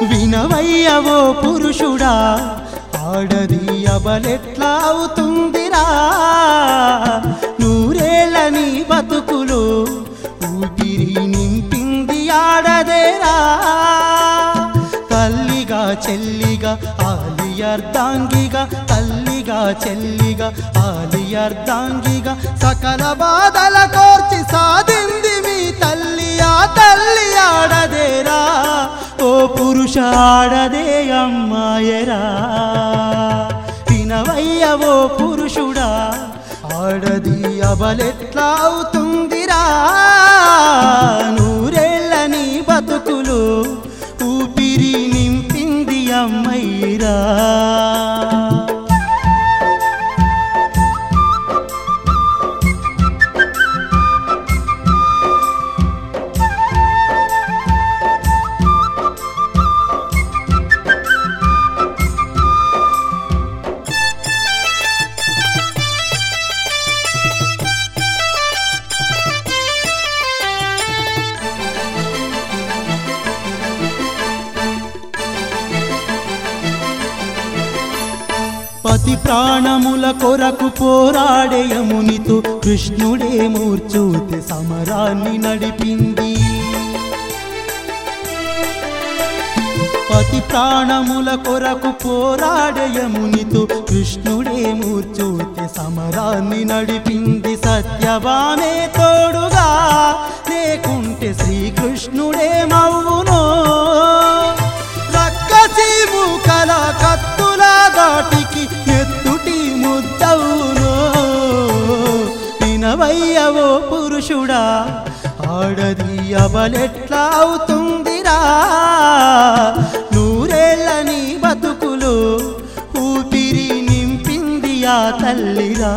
వినవయ్యవో పురుషుడా ఆడది అబలెట్లా అవుతుందిరా నూరేళ్ళ నీ బతుకులు ఊపిరి నింపింది ఆడదేరా తల్లిగా చెల్లిగా ఆలియర్దాంగిగా తల్లిగా చెల్లిగా ఆలియర్దాంగిగా సకల బాధల కోర్చి సాధింది మీ తల్లి ఆ తల్లి ఆడదేరా ఓ పురుష ఆడదే అమ్మాయరా వినవయ్య ఓ పురుషుడా ఆడది అబలెట్లా అవుతుందిరా నూరేళ్ళ నీ బతుకులు ఊపిరి నింపింది అమ్మయ్యరా పతి ప్రాణముల కొరకు పోరాడే యమునితో కృష్ణుడే మూర్చూతి సమరాన్ని నడిపింది పతి ప్రాణముల కొరకు పోరాడే యమునితో కృష్ణుడే మూర్చూతి సమరాన్ని నడిపింది సత్యవానే తోడుగా లేకుంటే శ్రీకృష్ణుడే మౌనో రక్కసి మూకల కత్తుల దాటికి ఎత్తుటి ముద్దవును వినవయ్యవో పురుషుడా ఆడది అవలెట్లా అవుతుందిరా నూరేళ్ళ నీ బతుకులు ఊపిరి నింపింది ఆ తల్లిరా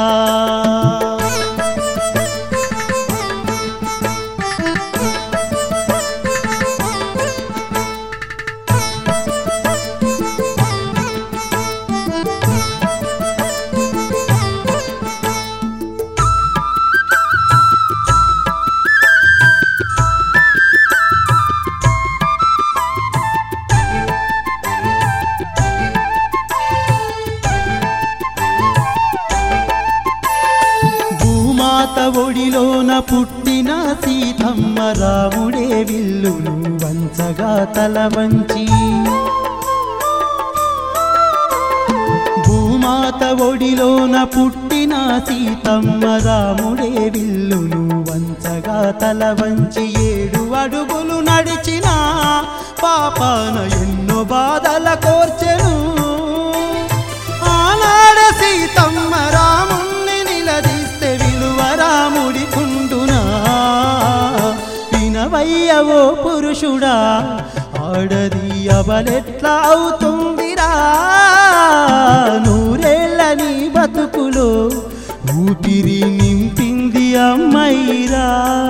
భూమాత ఒడిలోన పుట్టిన సీతమ్మ రాముడే విల్లును వంచగా తల వంచి భూమాత ఒడిలోన పుట్టిన సీతమ్మ రాముడే విల్లును వంచగా తల వంచి ఏడు అడుగులు నడిచిన పాపాన ఎన్నో బాధల కోర్చెను ఆనాడ సీతమ్మ రాముణ్ణి నిలదీస్తే విలువ రాముడి కుండునా వినవయ్యవో పురుషుడా ఆడది అవలెట్లా అవుతుందిరా నూరేళ్ళ నీ బతుకులో ఊపిరి నింపింది అమ్మైరా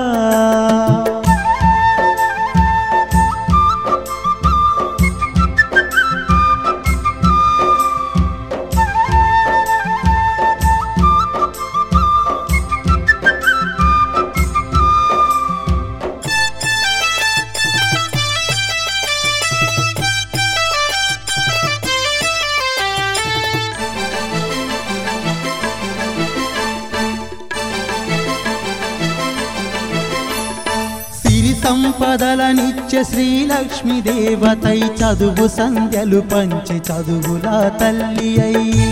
సిరి సంపదలనిచ్చే శ్రీలక్ష్మి దేవతై చదువు సంధ్యలు పంచి చదువుల తల్లి అయి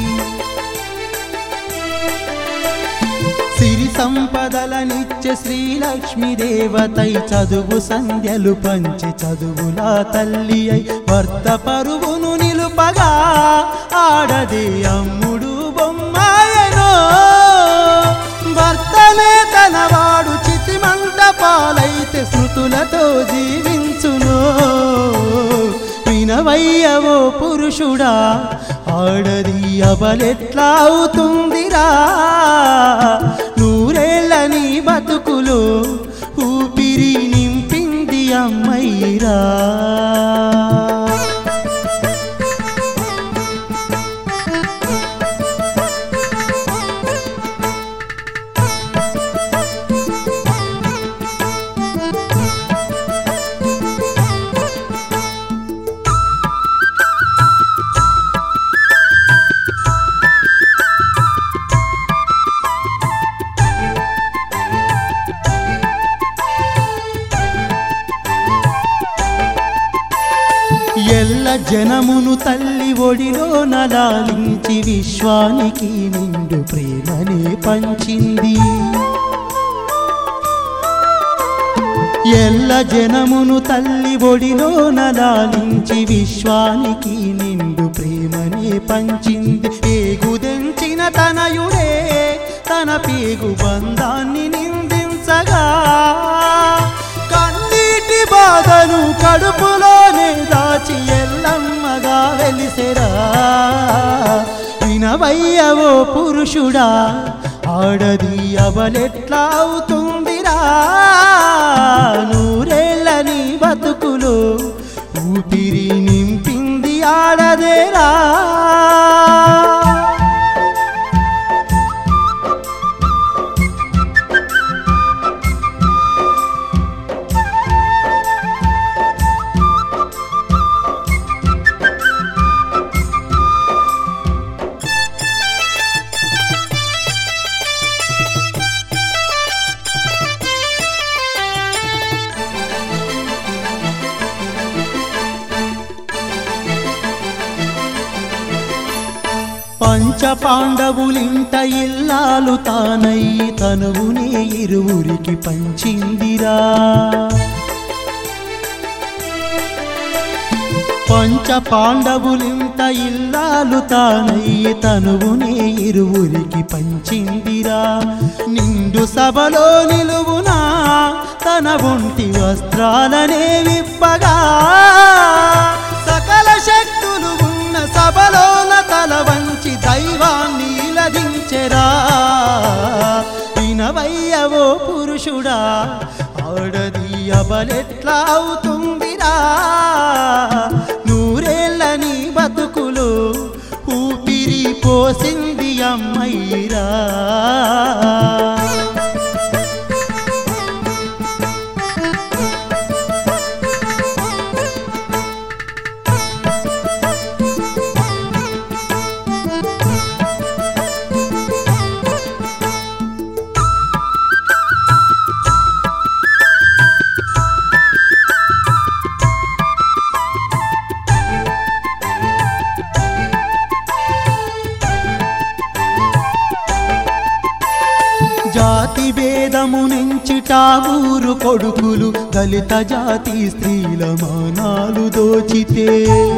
సిరి సంపదలనిచ్చే శ్రీలక్ష్మి దేవతై చదువు సంధ్యలు పంచి చదువుల తల్లి అయి భర్త పరువును నిలుపగా ఆడది అమ్ముడు బొమ్మాయనో భర్తనే తనవాడు చితిమంట పాలైతే స్మృతులతో జీవించును వినవయ్యవో పురుషుడా ఆడది అబలెట్లా అవుతుందిరా నూరేళ్ళ నీ బతుకులు ఊపిరి నింపింది అమ్మయ్యరా ఎల్ల జనమును తల్లి ఒడిలో నలాలించి విశ్వానికి నిండు ప్రేమనే పంచింది ఎల్ల జనమును తల్లి ఒడిలో నలాలించి విశ్వానికి నిండు ప్రేమనే పంచింది పేగుదెంచిన తనయుడే తన పేగు బంధాన్ని నిందించగా కన్నీటి బాధను కడుపులోనే దాచి ఎల్లమ్మగా వెలిసెరా వినవయ్యవో పురుషుడా ఆడది అవలెట్లా అవుతుందిరా నూరేళ్ళ నీ బతుకులు ఊపిరి నింపింది ఆడదేరా పంచ పాండవులింట ఇల్లాలు తానయ్యి తనువునే ఇరువురికి పంచిందిరా పంచ పాండవులింత ఇల్లాలు తానయ్యి తనువునే ఇరువురికి పంచిందిరా నిండు సభలో నిలువునా తన ఒంటి వస్త్రాలనే విప్పగా సకల శక్తులు ఉన్న సభలోన తల వంచి దైవాన్ని లదించెరా వినవయ్యవో పురుషుడా ఆడది అబలెట్లా అవుతుందిరా నూరేళ్ళ నీ బతుకులు ఊపిరి పోసింది అమ్మయ్యరా జాతి భేదము నెంచిటా ఊరు కొడుకులు దళిత జాతి స్త్రీల మానాలు దోచితే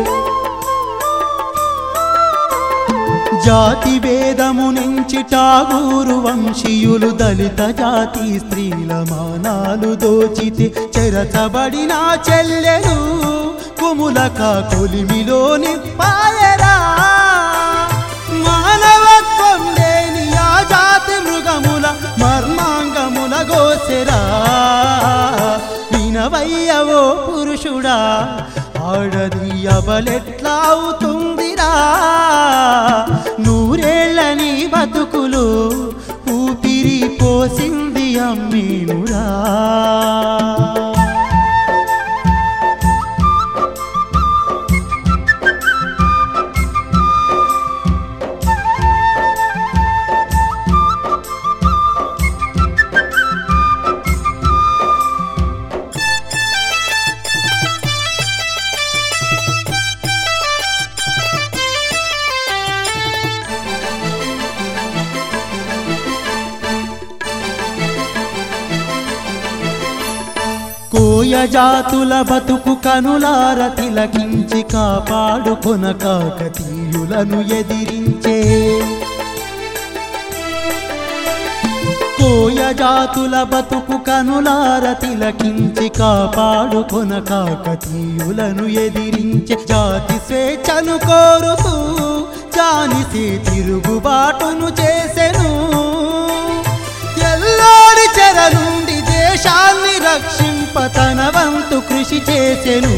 జాతి భేదము నెంచిటా ఊరు వంశీయులు దళిత జాతి స్త్రీల మానాలు దోచితే చెరచబడిన చెల్లెలు కుములక కొలిమిలోని పాయరా మానవత్వం లేని ఆ జాతి మృగముల మర్మాంగముల గోసెరా వినవయ్యవో పురుషుడా ఆడది అబలెట్లా అవుతుందిరా నూరేళ్ళ నీ బతుకులు ఊపిరి పోసింది అమ్మీనురా కోయ జాతుల బతుకు కనులార తిలకించి కాపాడుకొన కాకతీయులను ఎదిరించే కోయ జాతుల బతుకు కనులార తిలకించి కాపాడుకొన కాకతీయులను ఎదిరించే జాతి స్వేచ్ఛను కోరుతూ జానిసే తిరుగుబాటును చేసెను ఎల్లోడి చెర నుండి దేశాన్ని రక్షింప తన వంతు కృషి చేసెను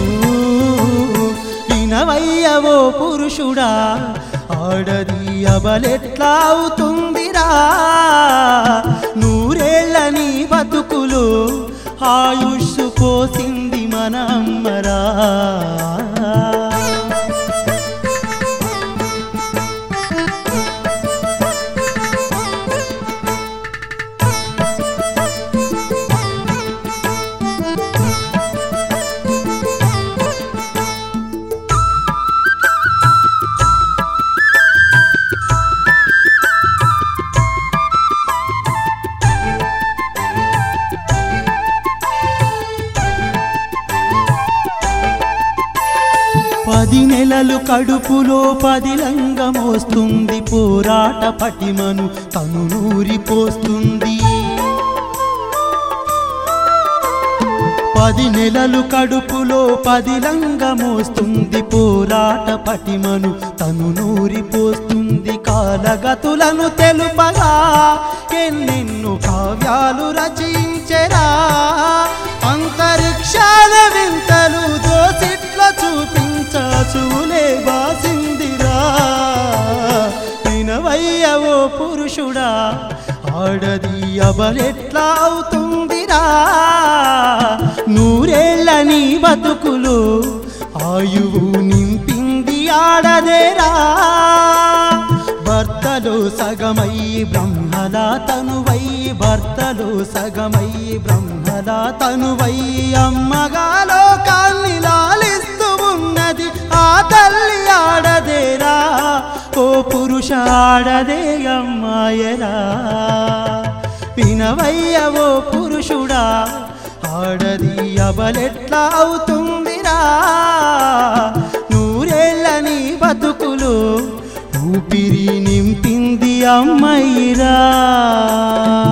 వినవయ్యవో పురుషుడా ఆడది అబలెట్లా అవుతుందిరా నూరేళ్ళ నీ బతుకులు ఆయుష్ పోసింది మన అమ్మరా పది నెలలు కడుపులో పదిలంగ మోస్తుంది పోరాట పటిమను తను నూరిపోస్తుంది పది నెలలు కడుపులో పదిలంగ మోస్తుంది పోరాట పటిమను తను నూరిపోస్తుంది కాలగతులను తెలుపగా ఎన్నెన్నో కావ్యాలు రచించెరా అంతరిక్షాల వింతలు దోసిట్ల చూపించూలే బాసిందిరా వినవయ్య ఓ పురుషుడా ఆడది అబలెట్లా అవుతుందిరా నూరేళ్ళ నీ బతుకులు ఆయువు నింపింది ఆడదేరా భర్తలో సగమై బ్రహ్మలా తనువై భర్తలో సగమై బ్రహ్మలా తనువై అమ్మగా లోకాన్ని లాలిస్తూ ఉన్నది ఆ తల్లి ఆడదేరా ఓ పురుష ఆడదే అమ్మాయరా వినవయ్య ఓ పురుషుడా ఆడది అబలెట్లా అవుతుందిరా నూరేళ్ళ నీ బతుకులు ఊపిరి నింపింది అమ్మాయిరా